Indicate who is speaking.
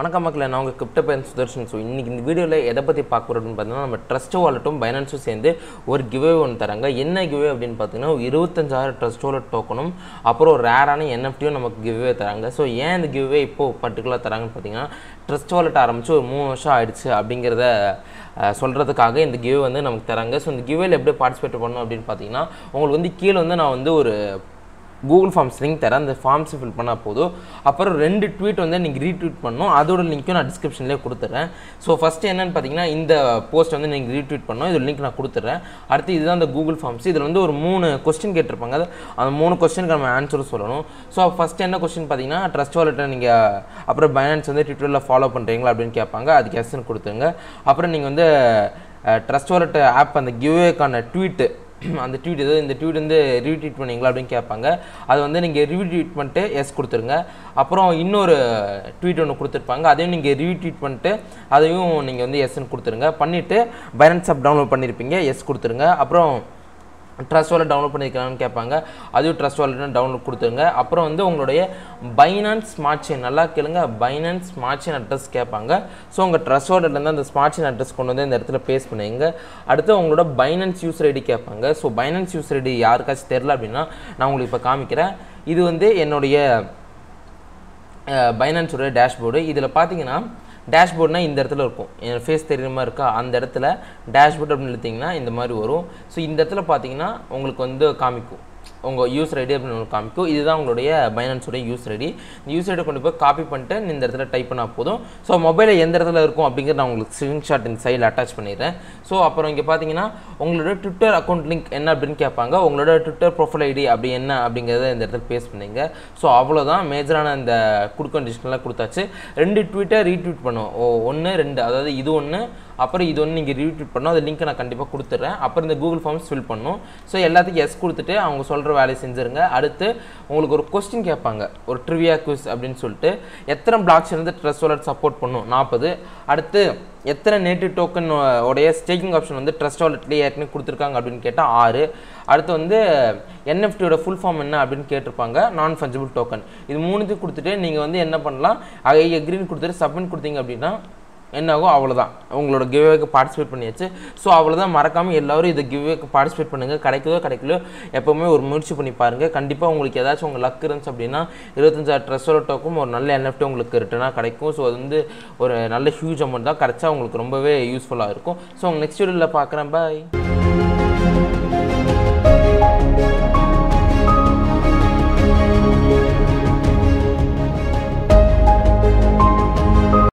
Speaker 1: வணக்கம் மக்களே நான் உங்கள் கிரிப்டோ பையன் சுதர்ஷன் ஸோ இன்றைக்கி இந்த வீடியோவில் எதை பற்றி பார்க்க போகிறோம்னு பார்த்தீங்கன்னா நம்ம ட்ரஸ்ட் வாலெட்டும் பைனான்ஸும் சேர்ந்து ஒரு கிவே ஒன்று தராங்க என்ன கிவே அப்படின்னு பார்த்தீங்கன்னா இருபத்தஞ்சாயிரம் ட்ரஸ்ட் வாலெட் டோக்கனும் அப்புறம் ஒரு ரேரான என்எஃப்டியும் நமக்கு கிவே தராங்க ஸோ ஏன் இந்த கிவே இப்போது பர்டிகுலராக தராங்கன்னு பார்த்தீங்கன்னா ட்ரஸ்ட் வாலெட் ஆரம்பித்து ஒரு மூணு வருஷம் ஆயிடுச்சு அப்படிங்கிறத அஹ், சொல்கிறதுக்காக இந்த கிவே வந்து நமக்கு தராங்க ஸோ இந்த கிவேல எப்படி பார்ட்டிசிபேட் பண்ணணும் அப்படின்னு பார்த்தீங்கன்னா உங்களுக்கு வந்து கீழே வந்து நான் வந்து ஒரு கூகுள் ஃபார்ம்ஸ் லிங்க் தரேன் அந்த ஃபார்ம்ஸ் ஃபில் பண்ணால் போதும் அப்புறம் ரெண்டு ட்வீட் வந்து நீங்கள் ரீட்வீட் பண்ணணும் அதோட லிங்க்கும் நான் டிஸ்கிரிப்ஷன்லேயே கொடுத்துட்றேன் ஸோ ஃபஸ்ட்டு என்னன்னு பார்த்தீங்கன்னா இந்த போஸ்ட் வந்து நீங்கள் ரீட்வீட் பண்ணணும் இது லிங்க் நான் கொடுத்துட்றேன் அடுத்து இதுதான் அந்த கூகுள் ஃபார்ம்ஸ் இதில் வந்து ஒரு மூணு கொஸ்டின் கேட்டிருப்பாங்க அது- அந்த மூணு கொஸ்டினுக்கு நம்ம ஆன்சர் சொல்லணும் ஸோ ஃபஸ்ட் என்ன கொஸ்டின் பார்த்தீங்கன்னா ட்ரஸ்ட் வாலெட்டை நீங்கள் அப்புறம் பைனான்ஸ் வந்து ட்விட்டரில் ஃபாலோ பண்ணுறீங்களா அப்படின்னு கேட்பாங்க அதுக்கு எஸ்ன்னு கொடுத்துருங்க அப்புறம் நீங்கள் வந்து ட்ரஸ்ட் வாலெட் ஆப் அந்த கிவ்வேக்கான ட்வீட்டு அந்த ட்வீட் ஏதோ இந்த ட்வீட் வந்து ரீட்வீட் பண்ணீங்களா அப்படின்னு கேட்பாங்க அது வந்து நீங்கள் ரீட்வீட் பண்ணிட்டு எஸ் கொடுத்துருங்க அப்புறம் இன்னொரு ட்வீட் ஒன்று கொடுத்துருப்பாங்க அதையும் நீங்கள் ரீட்வீட் பண்ணிட்டு அதையும் நீங்கள் வந்து எஸ்ன்னு கொடுத்துருங்க பண்ணிவிட்டு பைனான்ஸ் ஆப் டவுன்லோட் பண்ணியிருப்பீங்க எஸ் கொடுத்துருங்க அப்புறம் ட்ரஸ்ட் வாலெட் டவுன்லோட் பண்ணியிருக்காங்கன்னு கேட்பாங்க அதுவும் ட்ரஸ்ட் வாலெட்னு டவுன்லோட் கொடுத்துருங்க அப்புறம் வந்து உங்களுடைய பைனான்ஸ் ஸ்மார்ட் செயின் நல்லா கேளுங்க பைனான்ஸ் ஸ்மார்ட் செயின் அட்ரஸ் கேட்பாங்க ஸோ உங்கள் ட்ரஸ்ட் வாலெட்லேருந்து அந்த ஸ்மார்ட் செயின் அட்ரஸ் கொண்டு வந்து இந்த இடத்துல பேஸ் பண்ணுவீங்க அடுத்து உங்களோட பைனான்ஸ் யூசர் ஐடி கேட்பாங்க ஸோ பைனான்ஸ் யூசர் ஐடி யாருக்காச்சும் தெரில அப்படின்னா நான் உங்களுக்கு இப்போ காமிக்கிறேன் இது வந்து என்னுடைய பைனான்ஸோட டேஷ்போர்டு இதில் பார்த்தீங்கன்னா டேஷ்போர்ட்னா இந்த இடத்துல இருக்கும் என் ஃபேஸ் தெரியுற மாதிரி இருக்கா அந்த இடத்துல டேஷ்போர்ட் அப்படின்னு இழுத்தீங்கன்னா இந்த மாதிரி வரும் ஸோ இந்த இடத்துல பார்த்தீங்கன்னா உங்களுக்கு வந்து காமிக்கும் உங்கள் யூசர் ஐடி அப்படின்னு ஒன்று காமிக்கும் இதுதான் உங்களுடைய பைனான்ஸோட யூசர் ஐடி இந்த யூசர் ஐடி கொண்டு போய் காப்பி பண்ணிட்டு இந்த இடத்துல டைப் பண்ணால் போதும் ஸோ மொபைலில் எந்த இடத்துல இருக்கும் அப்படிங்கிறத நான் உங்களுக்கு ஸ்க்ரீன்ஷாட் இந்த சைடில் அட்டாச் பண்ணிடுறேன் ஸோ அப்புறம் இங்கே பார்த்தீங்கன்னா உங்களோட ட்விட்டர் அக்கௌண்ட் லிங்க் என்ன அப்படின்னு கேட்பாங்க உங்களோட ட்விட்டர் ப்ரொஃபைல் ஐடி அப்படி என்ன அப்படிங்கிறத இந்த இடத்துல பேஸ் பண்ணீங்க ஸோ அவ்வளோதான் மேஜரான இந்த குட் கண்டிஷன்லாம் கொடுத்தாச்சு ரெண்டு ட்வீட்டை ரீட்வீட் பண்ணுவோம் ஓ ஒன்று ரெண்டு அதாவது இது ஒன்று அப்புறம் இது ஒன்று நீங்கள் ரீட்வீட் பண்ணணும் அது லிங்க்கை நான் கண்டிப்பாக கொடுத்துட்றேன் அப்புறம் இந்த கூகுள் ஃபார்ம்ஸ் ஃபில் பண்ணணும் ஸோ எல்லாத்துக்கும் எஸ் கொடுத்துட்டு அவங்க சொல்கிற வேலையை செஞ்சுருங்க அடுத்து உங்களுக்கு ஒரு கொஸ்டின் கேட்பாங்க ஒரு ட்ரிவியா குவிஸ் அப்படின்னு சொல்லிட்டு எத்தனை பிளாக்ஸ் இருந்து ட்ரெஸ் வாலெட் சப்போர்ட் பண்ணும் நாற்பது அடுத்து எத்தனை நேட்டிவ் டோக்கன் உடைய ஸ்டேக்கிங் ஆப்ஷன் வந்து ட்ரஸ்ட் வாலெட்லேயே ஏற்கனவே கொடுத்துருக்காங்க அப்படின்னு கேட்டால் ஆறு அடுத்து வந்து என்எஃப்டியோட ஃபுல் ஃபார்ம் என்ன அப்படின்னு கேட்டிருப்பாங்க நான் ஃபஞ்சபிள் டோக்கன் இது மூணுத்தையும் கொடுத்துட்டு நீங்கள் வந்து என்ன பண்ணலாம் ஐ எக்ரின்னு கொடுத்துட்டு சப்மிட் கொடுத்தீங்க அப்படின்னா என்ன ஆகும் அவ்வளோதான் உங்களோட கிவ்வேக்கு பார்ட்டிசிபேட் பண்ணியாச்சு ஸோ அவ்வளோதான் மறக்காமல் எல்லாரும் இதை கிவ்வேக்கு பார்ட்டிசிபேட் பண்ணுங்கள் கிடைக்குதோ கிடைக்கலையோ எப்போவுமே ஒரு முயற்சி பண்ணி பாருங்கள் கண்டிப்பாக உங்களுக்கு ஏதாச்சும் உங்கள் லக் இருந்துச்சு அப்படின்னா இருபத்தஞ்சாயிரம் ட்ரெஸ்ஸோட டோக்கும் ஒரு நல்ல என்எஃப்டி உங்களுக்கு ரிட்டனாக கிடைக்கும் ஸோ அது வந்து ஒரு நல்ல ஹியூஜ் அமௌண்ட் தான் கிடைச்சா உங்களுக்கு ரொம்பவே யூஸ்ஃபுல்லாக இருக்கும் ஸோ உங்கள் நெக்ஸ்ட் வீடியோவில் பார்க்குறேன் பாய்